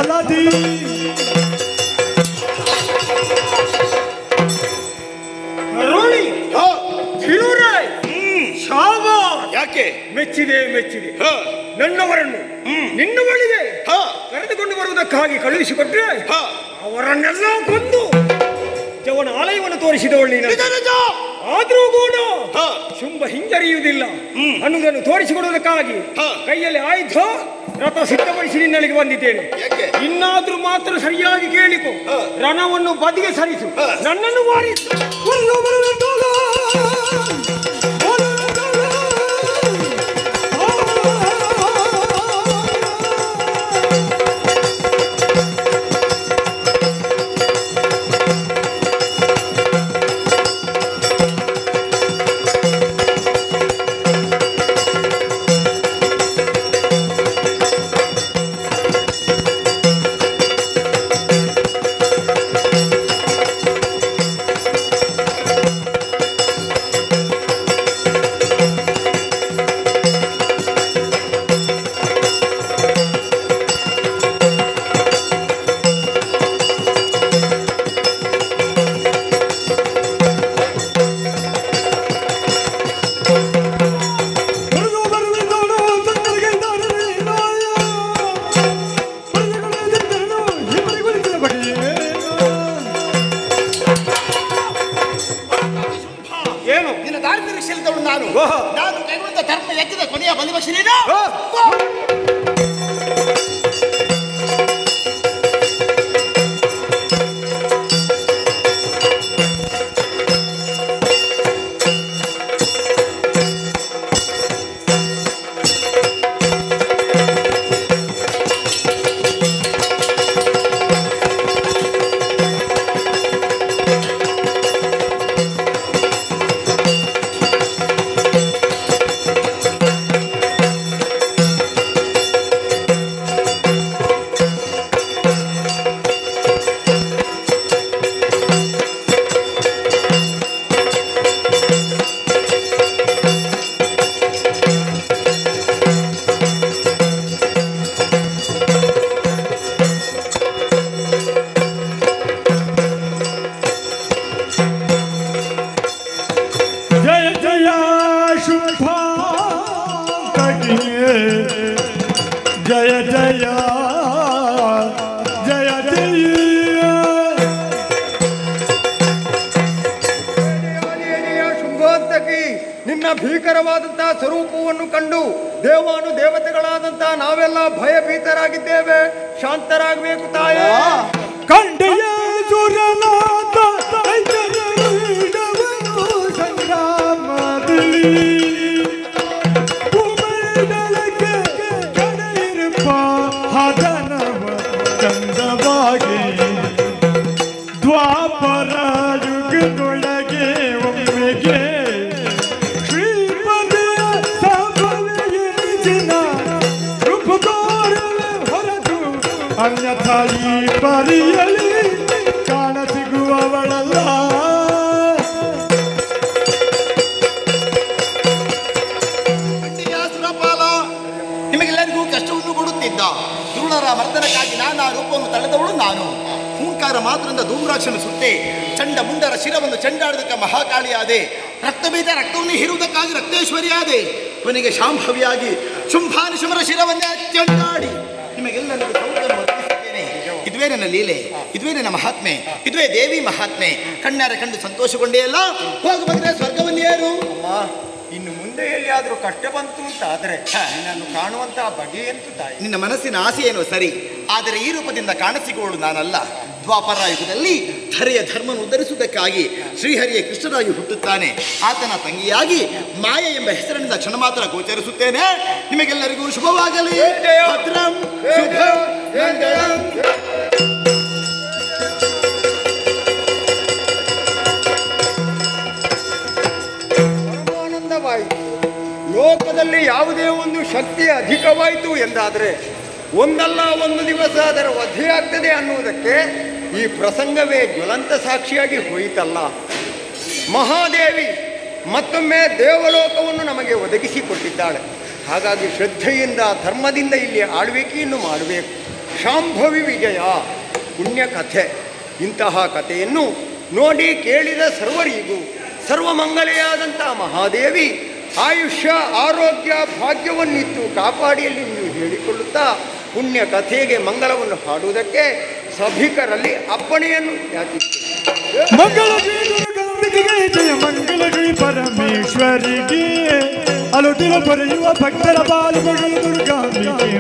ಛಲದಿ ಕರುಣಿ ಹಾ, ಧಿರುರಾಯ್ ಶಾವ ಯಾಕೆ ಮೆಚ್ಚಿದೆ ಮೆಚ್ಚಿದೆ ಹಾ, ನನ್ನವರನ್ನು ನಿನ್ನ ಬಳಿಗೆ ಹಾ, ಕರೆದುಕೊಂಡು ಬರುವುದಕ್ಕಾಗಿ ಕಳುಹಿಸಿಕೊಟ್ರೆ ಹಾ. ಅವರನ್ನೆಲ್ಲ ಕೊಂದು ಜವನ ಆಲಯವನ್ನು ತೋರಿಸಿದವಳು ನೀನು ನಿಜ, ನಿಜ. ಆದ್ರೂ ಕೂಡ ಹಾ. ಶುಂಭ ಹಿಂಜರಿಯುವುದಿಲ್ಲ ಅನ್ನುವುದನ್ನು ತೋರಿಸಿಕೊಡುವುದಕ್ಕಾಗಿ ಹಾ. ಕೈಯಲ್ಲಿ ಆಯುಧ ರಥ ಸಿದ್ಧಪಡಿಸಿ ನಿನ್ನಲ್ಲಿಗೆ ಬಂದಿದ್ದೇನೆ ಯಾಕೆ? ಇನ್ನಾದ್ರೂ ಮಾತ್ರ ಸರಿಯಾಗಿ ಕೇಳಿಕೊ ಹಾ. ರಣವನ್ನು ಬದಿಗೆ ಸರಿಸು ಹಾ. ನನ್ನನ್ನು ಮಾರಿಸು ಏನು ನಿನ್ನ ದಾರಿ ನಿರೀಕ್ಷೆಯಿದ್ದವಳು ನಾನು ಓಹೋ. ನಾನು ಕೈಗೊಂಡ ಧರ್ಮ ಎತ್ತಿದ ಕೊನೆಯ ಬಲಿವಶ ನೀನು ಓ. ಜಯ ಜಯ ಶುಭ ಕಟಿಯೇ ಜಯ ಜಯ ಜಯ ಜಯ ಆದಿಯನಿಯ ಶುಂಭೋತ್ತಕಿ ನಿನ್ನ ಭೀಕರವಾದಂತಹ ಸ್ವರೂಪವನ್ನು ಕಂಡು ದೇವಾನು ದೇವತೆಗಳಾದಂತಹ ನಾವೆಲ್ಲ ಭಯಭೀತರಾಗಿದ್ದೇವೆ ಶಾಂತರಾಗಬೇಕು ತಾಯೇ ಕಂಡೆಯ ಸುರನಾದ ಐತರವೀಡವನು ಸಂಗ್ರಾಮದಲ್ಲಿ ಕುಮೈದಳಕ್ಕೆ ಕಡೆಯಿರುಪ ಹದನವ ಚಂದವಾಗಿ ದ್ವಾಪರ ಯುಗದೊಳಗೆ ಒಮ್ಮೆಗೆ ಶ್ರೀಪತಿಯ ಸಭೆಯೆನಿಸಿನ ರೂಪುಗೋರಲೆ ಹೊರತು ಅನ್ಯಥಾ ಈ ಪರಿಯಲಿ ಕಾಣ ಸಿಗುವವಳಲ್ಲ ಖಂಡಿತ ಸುರಪಾಲ ನಿಮಗೆಲ್ಲರಿಗೂ ಕಷ್ಟವನ್ನು ಕೊಡುತ್ತಿದ್ದ ದ್ರೋಣರ ಮರ್ದನಕ್ಕಾಗಿ ನಾನಾ ರೂಪವನ್ನು ತಳೆದವಳು ನಾನು ಹೂಂಕಾರ ಮಾತ್ರದಿಂದ ಧೂಮ್ರಾಕ್ಷನ ಸುತ್ತೆ ಚಂಡ ಮುಂಡರ ಶಿರವನ್ನು ಚೆಂಡಾಡುವುದಕ್ಕೆ ಮಹಾಕಾಳಿಯಾದೆ ರಕ್ತಬೀಜ ರಕ್ತವನ್ನು ಹೀರುವುದಕ್ಕಾಗಿ ರಕ್ತೇಶ್ವರಿಯಾದೆ ಕೊನೆಗೆ ಶಾಂಭವಿಯಾಗಿ ಶುಂಭಾನಿಶುಮರ ಶಿರವನ್ನೇ ಚೆಂಡಾಡಿ ನಿಮಗೆಲ್ಲರಿಗೂ ಸೌಖ್ಯವನ್ನು ಒದಗಿಸಿದ್ದೇನೆ ಇದುವೇ ನನ್ನ ಲೀಲೆ ಇದುವೇ ನನ್ನ ಮಹಾತ್ಮೆ ಇದುವೇ ದೇವಿ ಮಹಾತ್ಮೆ ಕಣ್ಣಾರೆ ಕಂಡು ಸಂತೋಷಗೊಂಡೇ ಅಲ್ಲ ಹೋಗು ಬಂದ್ರೆ ಸ್ವರ್ಗವನ್ನೇರು ಅಮ್ಮ ಇನ್ನು ಮುಂದೆ ಎಲ್ಲಿಯಾದ್ರೂ ಕಷ್ಟ ಬಂತು ಅಂತ ಆದ್ರೆ ನಿನ್ನನ್ನು ಕಾಣುವಂತಹ ಬಗೆಯಂತೂ ತಾಯಿ ನಿನ್ನ ಮನಸ್ಸಿನ ಆಸೆ ಏನೋ ಸರಿ ಆದರೆ ಈ ರೂಪದಿಂದ ಕಾಣಸಿಗುವಳು ನಾನಲ್ಲ ದ್ವಾಪರ ಯುಗದಲ್ಲಿ ಧರೆಯ ಧರ್ಮವನ್ನು ಉದ್ಧರಿಸುವುದಕ್ಕಾಗಿ ಶ್ರೀಹರಿಯ ಕೃಷ್ಣರಾಗಿ ಹುಟ್ಟುತ್ತಾನೆ ಆತನ ತಂಗಿಯಾಗಿ ಮಾಯ ಎಂಬ ಹೆಸರಿನಿಂದ ಕ್ಷಣ ಮಾತ್ರ ಗೋಚರಿಸುತ್ತೇನೆ ನಿಮಗೆಲ್ಲರಿಗೂ ಶುಭವಾಗಲಿ ಭದ್ರಂ ಶುಭಂ ಮಂಗಳಂ ಪರಮಾನಂದವಾಯಿತು ಲೋಕದಲ್ಲಿ ಯಾವುದೇ ಒಂದು ಶಕ್ತಿ ಅಧಿಕವಾಯಿತು ಎಂದಾದರೆ ಒಂದಲ್ಲ ಒಂದು ದಿವಸ ಅದರ ವಧೆಯಾಗ್ತದೆ ಅನ್ನುವುದಕ್ಕೆ ಈ ಪ್ರಸಂಗವೇ ಜ್ವಲಂತ ಸಾಕ್ಷಿಯಾಗಿ ಹೋಯಿತಲ್ಲ ಮಹಾದೇವಿ ಮತ್ತೊಮ್ಮೆ ದೇವಲೋಕವನ್ನು ನಮಗೆ ಒದಗಿಸಿಕೊಟ್ಟಿದ್ದಾಳೆ ಹಾಗಾಗಿ ಶ್ರದ್ಧೆಯಿಂದ ಧರ್ಮದಿಂದ ಇಲ್ಲಿ ಆಳ್ವಿಕೆಯನ್ನು ಮಾಡಬೇಕು ಶಾಂಭವಿ ವಿಜಯ ಪುಣ್ಯ ಕಥೆ ಇಂತಹ ಕಥೆಯನ್ನು ನೋಡಿ ಕೇಳಿದ ಸರ್ವರಿಗೂ ಸರ್ವಮಂಗಲೆಯಾದಂಥ ಮಹಾದೇವಿ ಆಯುಷ್ಯ ಆರೋಗ್ಯ ಭಾಗ್ಯವನ್ನಿತ್ತು ಕಾಪಾಡಿಯಲ್ಲಿ ನೀವು ಹೇಳಿಕೊಳ್ಳುತ್ತಾ ಪುಣ್ಯ ಕಥೆಗೆ ಮಂಗಲವನ್ನು ಹಾಡುವುದಕ್ಕೆ ಸಭಿಕರಲ್ಲಿ ಅಪ್ಪಣೆಯನ್ನು ಯಾಚಿಸ್ತೇನೆ ಮಂಗಳ ಶ್ರೀ ದುರ್ಗಾಂಬಿಕೆಗೆ ಜಯ ಮಂಗಲ ಶ್ರೀ ಪರಮೇಶ್ವರಿಗೆ ಅಲುಟಿಲು ಬರೆಯುವ ಭಕ್ತರ ಬಾಲುಗಳು ದುರ್ಗಾಂಬಿಕೆ